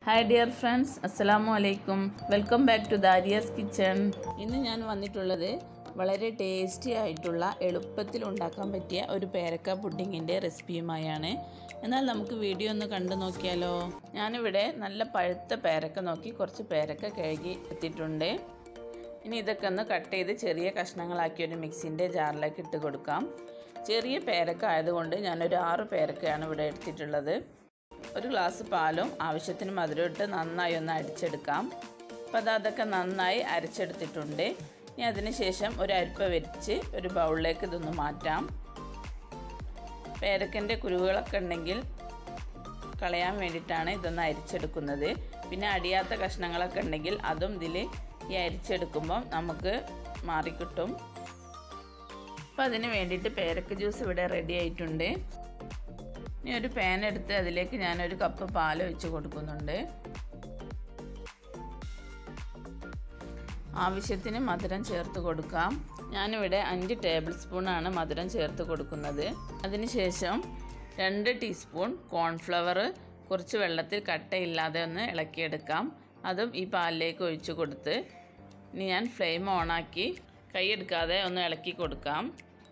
hi dear friends അസ്സലാമു അലൈക്കും welcome back to Dariya's kitchen ഇന്ന് ഞാൻ വന്നിട്ടുള്ളത് വളരെ ടേസ്റ്റി ആയിട്ടുള്ള എളുപ്പത്തിൽ ഉണ്ടാക്കാൻ പറ്റിയ ഒരു പേരക്ക പുഡിങ്ങിൻ്റെ റെസിപ്പിയുമായാണ് എന്നാൽ നമുക്ക് വീഡിയോ ഒന്ന് കണ്ടു നോക്കിയാലോ ഞാനിവിടെ നല്ല പഴുത്ത പേരക്ക നോക്കി കുറച്ച് പേരക്ക കഴുകി എത്തിയിട്ടുണ്ട് ഇനി ഇതൊക്കെ ഒന്ന് കട്ട് ചെയ്ത് ചെറിയ കഷ്ണങ്ങളാക്കി ഒരു മിക്സിൻ്റെ ജാറിലേക്ക് ഇട്ട് കൊടുക്കാം ചെറിയ പേരക്ക ആയതുകൊണ്ട് ഞാനൊരു ആറ് പേരക്കയാണ് ഇവിടെ എടുത്തിട്ടുള്ളത് ഒരു ഗ്ലാസ് പാലും ആവശ്യത്തിന് മധുരം ഇട്ട് നന്നായി ഒന്ന് അടിച്ചെടുക്കാം അപ്പോൾ അത് അതൊക്കെ നന്നായി അരച്ചെടുത്തിട്ടുണ്ട് ഇനി അതിന് ശേഷം ഒരു അരിപ്പ വെച്ച് ഒരു ബൗളിലേക്ക് ഇതൊന്ന് മാറ്റാം പേരക്കൻ്റെ കുരുവുകളൊക്കെ ഉണ്ടെങ്കിൽ കളയാൻ വേണ്ടിയിട്ടാണ് ഇതൊന്ന് അരിച്ചെടുക്കുന്നത് പിന്നെ അടിയാത്ത കഷ്ണങ്ങളൊക്കെ ഉണ്ടെങ്കിൽ അതും ഇതിൽ ഈ അരിച്ചെടുക്കുമ്പം നമുക്ക് മാറിക്കിട്ടും അപ്പോൾ അതിന് വേണ്ടിയിട്ട് പേരക്ക ജ്യൂസ് ഇവിടെ റെഡി ആയിട്ടുണ്ട് ഇനി ഒരു പാൻ എടുത്ത് അതിലേക്ക് ഞാനൊരു കപ്പ് പാൽ ഒഴിച്ച് കൊടുക്കുന്നുണ്ട് ആവശ്യത്തിന് മധുരം ചേർത്ത് കൊടുക്കാം ഞാനിവിടെ അഞ്ച് ടേബിൾ സ്പൂണാണ് മധുരം ചേർത്ത് കൊടുക്കുന്നത് അതിനുശേഷം രണ്ട് ടീസ്പൂൺ കോൺഫ്ലവർ കുറച്ച് വെള്ളത്തിൽ കട്ടയില്ലാതെ ഒന്ന് ഇളക്കിയെടുക്കാം അതും ഈ പാലിലേക്ക് ഒഴിച്ച് കൊടുത്ത് ഇനി ഞാൻ ഫ്ലെയിം ഓണാക്കി കൈയെടുക്കാതെ ഒന്ന് ഇളക്കി കൊടുക്കാം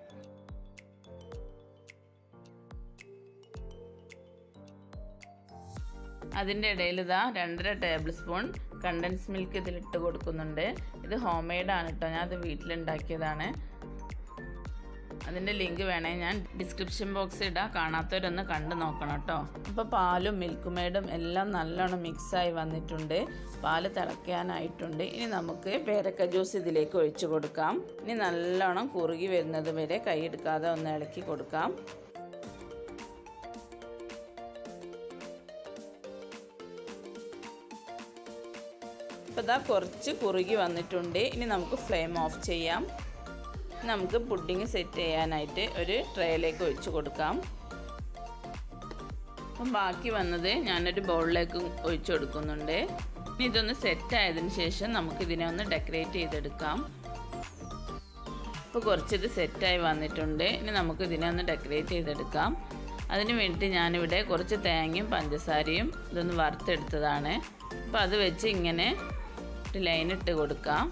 അതിൻ്റെ ഇടയിൽ ഇതാ രണ്ടര ടേബിൾ സ്പൂൺ കണ്ടൻസ് മിൽക്ക് ഇതിലിട്ട് കൊടുക്കുന്നുണ്ട് ഇത് ഹോം മെയ്ഡാണ് കേട്ടോ ഞാൻ അത് വീട്ടിലുണ്ടാക്കിയതാണ് അതിൻ്റെ ലിങ്ക് വേണേൽ ഞാൻ ഡിസ്ക്രിപ്ഷൻ ബോക്സ് ഇടാം കാണാത്തവരൊന്ന് കണ്ടു നോക്കണം കേട്ടോ അപ്പോൾ പാലും മിൽക്ക് മെയ്ഡും എല്ലാം നല്ലോണം മിക്സായി വന്നിട്ടുണ്ട് പാല് തിളയ്ക്കാനായിട്ടുണ്ട് ഇനി നമുക്ക് പേരക്ക ജ്യൂസ് ഇതിലേക്ക് ഒഴിച്ചു കൊടുക്കാം ഇനി നല്ലോണം കുറുകി വരുന്നത് വരെ കൈയെടുക്കാതെ ഒന്ന് ഇളക്കി കൊടുക്കാം ഇപ്പോൾ ഇതാ കുറച്ച് കുറുകി വന്നിട്ടുണ്ട് ഇനി നമുക്ക് ഫ്ലെയിം ഓഫ് ചെയ്യാം നമുക്ക് പുഡിങ് സെറ്റ് ചെയ്യാനായിട്ട് ഒരു ട്രേയിലേക്ക് ഒഴിച്ച് കൊടുക്കാം അപ്പം ബാക്കി വന്നത് ഞാനൊരു ബൗളിലേക്ക് ഒഴിച്ചു കൊടുക്കുന്നുണ്ട് ഇനി ഇതൊന്ന് സെറ്റ് ആയതിനു ശേഷം നമുക്കിതിനെ ഒന്ന് ഡെക്കറേറ്റ് ചെയ്തെടുക്കാം ഇപ്പോൾ കുറച്ചിത് സെറ്റായി വന്നിട്ടുണ്ട് ഇനി നമുക്ക് ഇതിനെ ഒന്ന് ഡെക്കറേറ്റ് ചെയ്തെടുക്കാം അതിന് വേണ്ടിയിട്ട് ഞാനിവിടെ കുറച്ച് തേങ്ങയും പഞ്ചസാരയും ഇതൊന്ന് വറുത്തെടുത്തതാണ് അപ്പോൾ അത് വെച്ച് ഇങ്ങനെ ഒരു ലൈൻ ഇട്ട് കൊടുക്കാം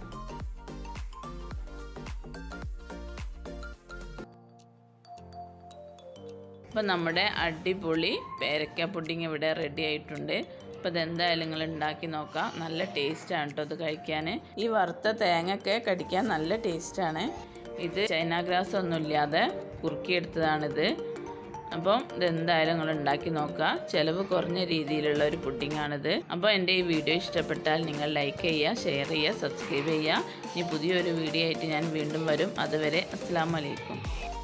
അപ്പോൾ നമ്മുടെ അടിപൊളി പേരക്ക പുഡിങ് ഇവിടെ റെഡി ആയിട്ടുണ്ട് അപ്പോൾ ഇതെന്തായാലും നിങ്ങൾ ഉണ്ടാക്കി നോക്കാം നല്ല ടേസ്റ്റാണ് കേട്ടോ ഇത് കഴിക്കാൻ ഈ വറുത്ത തേങ്ങയൊക്കെ കടിക്കാൻ നല്ല ടേസ്റ്റാണ് ഇത് ചൈന ഗ്രാസ് ഒന്നുമില്ലാതെ കുറുക്കിയെടുത്തതാണിത് അപ്പം ഇതെന്തായാലും നിങ്ങൾ ഉണ്ടാക്കി നോക്കുക ചിലവ് കുറഞ്ഞ രീതിയിലുള്ള ഒരു പുഡിങ്ങാണിത് അപ്പോൾ എൻ്റെ ഈ വീഡിയോ ഇഷ്ടപ്പെട്ടാൽ നിങ്ങൾ ലൈക്ക് ചെയ്യുക ഷെയർ ചെയ്യുക സബ്സ്ക്രൈബ് ചെയ്യുക ഇനി പുതിയൊരു വീഡിയോ ആയിട്ട് ഞാൻ വീണ്ടും വരും അതുവരെ അസ്സാം വലൈക്കും